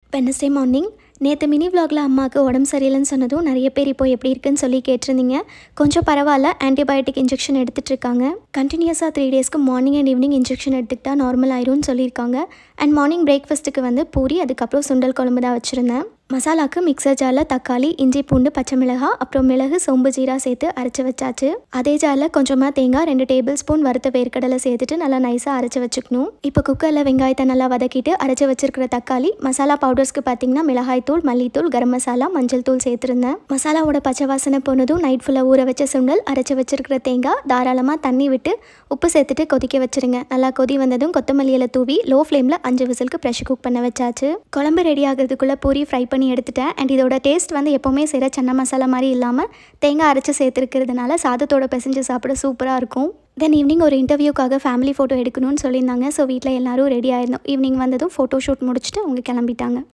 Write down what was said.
Wednesday morning நேற்று mini vlogல அம்மாவுக்கு உடம்பு சரியில்லைன்னு சொன்னதும் நிறைய பேர் இப்போ எப்படி இருக்குன்னு சொல்லி கேட்டிருந்தீங்க கொஞ்சம் பரவாயில்ல ஆன்டிபயோட்டிக் இன்ஜெக்ஷன் எடுத்துகிட்டு இருக்காங்க கண்டினியூஸாக த்ரீ டேஸ்க்கு மார்னிங் அண்ட் ஈவினிங் இன்ஜெக்ஷன் எடுத்துக்கிட்டா நார்மல் ஆயிரும்னு சொல்லியிருக்காங்க அண்ட் மார்னிங் பிரேக்ஃபாஸ்ட்டுக்கு வந்து பூரி அதுக்கப்புறம் சுண்டல் குழம்பு தான் வச்சுருந்தேன் மசாலாக்கு மிக்சர் ஜாரில் தக்காளி இஞ்சி பூண்டு பச்சை மிளகாய் அப்புறம் மிளகு சோம்பு ஜீரா சேர்த்து அரைச்சி வச்சாச்சு அதே ஜாரில் கொஞ்சமாக தேங்காய் ரெண்டு டேபிள் ஸ்பூன் வறுத்த வேர்க்கடலை சேர்த்துட்டு நல்லா நைஸாக அரைச்சி வச்சுக்கணும் இப்போ குக்கரில் வெங்காயத்தை நல்லா வதக்கிட்டு அரைச்சி வச்சிருக்கிற தக்காளி மசாலா பவுடர்ஸ்க்கு பார்த்தீங்கன்னா மிளகாய்த்தூள் மல்லித்தூள் கரம் மசாலா மஞ்சள் தூள் சேர்த்துருந்தேன் மசாலாவோட பச்சை வாசனை போனதும் நைட் ஃபுல்லாக ஊற வச்ச சுண்டல் அரைச்சி வச்சிருக்கிற தேங்காய் தாராளமாக தண்ணி விட்டு உப்பு சேர்த்துட்டு கொதிக்க வச்சிருங்க நல்லா கொதி வந்ததும் கொத்தமல்லி இலை தூவி லோ ஃப்ளேமில் அஞ்சு விசிலுக்கு ப்ரெஷர் குக் பண்ண வச்சாச்சு குழம்பு ரெடி ஆகிறதுக்குள்ளே பூரி ஃப்ரை பண்ணி எடுத்துட்டேன் அண்ட் இதோட டேஸ்ட் வந்து எப்போவுமே செய்கிற சன்னா மசாலா மாதிரி இல்லாமல் தேங்காய் அரைச்சி சேர்த்துருக்கிறதுனால சாதத்தோட பிசைஞ்சு சாப்பிட சூப்பராக இருக்கும் தென் ஈவினிங் ஒரு இன்டர்வியூக்காக ஃபேமிலி ஃபோட்டோ எடுக்கணும்னு சொல்லியிருந்தாங்க ஸோ வீட்டில் எல்லாரும் ரெடி ஆயிருந்தோம் ஈவினிங் வந்ததும் ஃபோட்டோ ஷூட் முடிச்சுட்டு அவங்க கிளம்பிட்டாங்க